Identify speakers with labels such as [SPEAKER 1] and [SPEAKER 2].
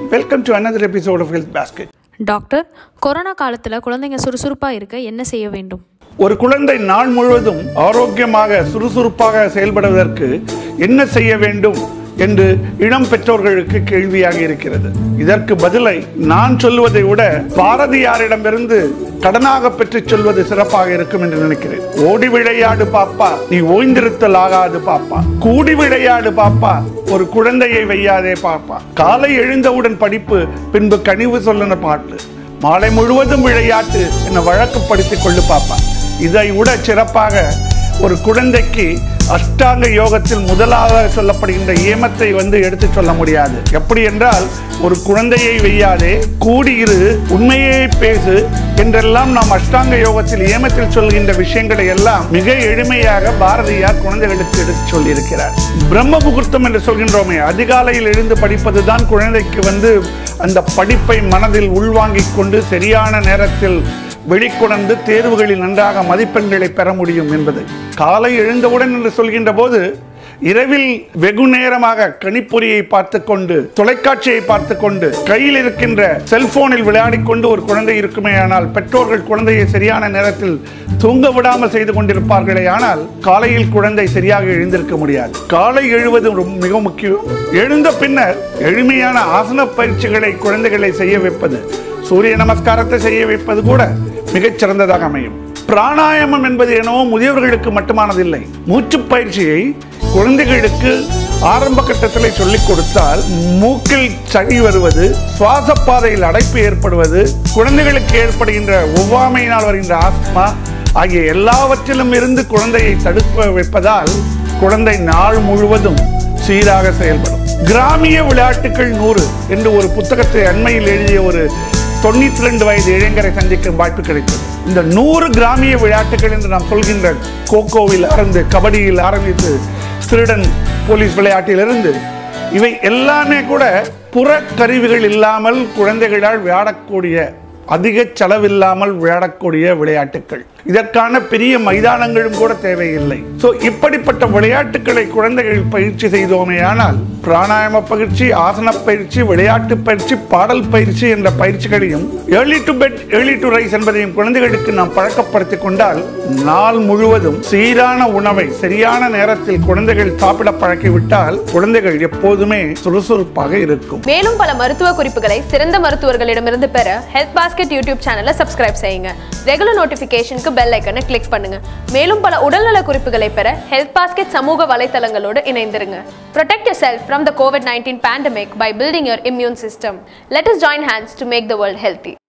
[SPEAKER 1] Welcome to another episode of Health Basket.
[SPEAKER 2] Doctor corona காலத்தில் குழந்தைங்க சுறுசுறுப்பாக இருக்க என்ன செய்ய வேண்டும்
[SPEAKER 1] ஒரு குழந்தை நாள் முழுவதும் ஆரோக்கியமாக சுறுசுறுப்பாக செயல்படுவதற்கு என்ன செய்ய வேண்டும் என்று இளம் பெற்றோர்களுக்கு கேள்வியாக இருக்கிறது இதற்கு பதிலை நான் சொல்வதை விட பாரதியாரிடமிருந்து கடனாக பெற்று சொல்வது சிறப்பாக இருக்கும் என்று நினைக்கிறேன் ஓடி விளையாடு பாப்பா நீ ஓய்ந்திருத்தல் ஆகாது பாப்பா கூடி விளையாடு பாப்பா ஒரு குழந்தையை வையாதே பாப்பா காலை எழுந்தவுடன் படிப்பு பின்பு கனிவு சொல்லன பாட்டு மாலை முழுவதும் விளையாட்டு என வழக்குப்படுத்திக் கொள்ளு பாப்பா இதை விட சிறப்பாக ஒரு குழந்தைக்கு அஷ்டாங்க யோகத்தில் முதலாக சொல்லப்படுகின்ற ஏமத்தை வந்து எடுத்து சொல்ல முடியாது எப்படி என்றால் ஒரு குழந்தையை வையாதே கூடியிரு உண்மையே பேசு என்றெல்லாம் நாம் அஷ்டாங்க யோகத்தில் ஏமத்தில் சொல்கின்ற விஷயங்களை எல்லாம் மிக எளிமையாக பாரதியார் குழந்தைகளுக்கு எடுத்து சொல்லியிருக்கிறார் பிரம்ம முகூர்த்தம் என்று சொல்கின்றோமே அதிகாலையில் எழுந்து படிப்பதுதான் குழந்தைக்கு வந்து அந்த படிப்பை மனதில் உள்வாங்கிக் கொண்டு சரியான நேரத்தில் வெளிக்கொணர்ந்து தேர்வுகளில் நன்றாக மதிப்பெண்களை பெற முடியும் என்பது காலை எழுந்தவுடன் என்று சொல்கின்ற போது இரவில் வெகு நேரமாக கணிப்பொறியை பார்த்து கொண்டு தொலைக்காட்சியை பார்த்து கொண்டு கையில் இருக்கின்ற செல்போனில் விளையாடிக் கொண்டு ஒரு குழந்தை இருக்குமேயானால் பெற்றோர்கள் குழந்தையை சரியான நேரத்தில் தூங்க விடாமல் செய்து கொண்டிருப்பார்களே ஆனால் காலையில் குழந்தை சரியாக எழுந்திருக்க முடியாது காலை எழுவது ரொம்ப- மிக முக்கியம் எழுந்த பின்னர் எளிமையான ஆசன பயிற்சிகளை குழந்தைகளை செய்ய வைப்பது சூரிய நமஸ்காரத்தை செய்ய வைப்பது கூட மிகச் சிறந்ததாக அமையும் பிராணாயாமம் என்பது என்னவோ முதியவர்களுக்கு மட்டுமானதில்லை மூச்சு பயிற்சியை குழந்தைகளுக்கு ஆரம்ப கட்டத்தில் சொல்லிக் கொடுத்தால் மூக்கில் சளி வருவது சுவாச பாதையில் அடைப்பு ஏற்படுவது குழந்தைகளுக்கு ஏற்படுகின்ற ஒவ்வாமையினால் வருகின்ற ஆஸ்மா ஆகிய எல்லாவற்றிலும் இருந்து குழந்தையை தடுக்க வைப்பதால் குழந்தை நாள் முழுவதும் சீராக செயல்படும் கிராமிய விளையாட்டுகள் நூறு என்று ஒரு புத்தகத்தை அண்மையில் எழுதிய ஒரு தொண்ணூத்தி ரெண்டு வயது இளைஞரை சந்திக்கும் வாய்ப்பு கிடைத்தது இந்த நூறு கிராமிய விளையாட்டுகள் என்று நாம் சொல்கின்ற கோகோவில் ஆரம்பித்து கபடியில் ஆரம்பித்து திருடன் போலீஸ் விளையாட்டிலிருந்து இவை எல்லாமே கூட புறக்கருவிகள் இல்லாமல் குழந்தைகளால் விளையாடக்கூடிய அதிக செலவில்லாமல் விளையாடக்கூடிய விளையாட்டுகள் இதற்கான பெரிய மைதானங்களும் கூட தேவையில்லை சோ இப்படிப்பட்ட விளையாட்டுகளை குழந்தைகள் பயிற்சி செய்தோமேயானால் பிராணாயாம பயிற்சி ஆசன பயிற்சி விளையாட்டு பயிற்சி பாடல் பயிற்சி என்ற பயிற்சிகளையும் early to bed early to rise என்பதையும் குழந்தைகளுக்கு நாம் பழக்கப்படுத்திக் கொண்டால் நாள் முழுவதும் சீரான உணவை சரியான நேரத்தில் குழந்தைகள் சாப்பிட பழக்கிவிட்டால் குழந்தைகள் எப்போதுமே சுறுசுறுப்பாக இருக்கும்
[SPEAKER 3] மேலும் பல மருத்துவ குறிப்புகளை சிறந்த மருத்துவர்களிடமிருந்து பெற ஹெல்த் பாஸ்கெட் யூடியூப் சேனலை சப்ஸ்கிரைப் செய்யுங்க ரெகுலர் நோட்டிஃபிகேஷனுக்கு பெல் ஐக்கனை கிளிக் பண்ணுங்க மேலும் பல உடல்நல குறிப்புகளை பெற ஹெல்த் பாஸ்கெட் சமூக வலைத்தளங்களோடு இணைந்திருங்க Protect yourself from the COVID-19 pandemic by building your immune system. Let us join hands to make the world healthy.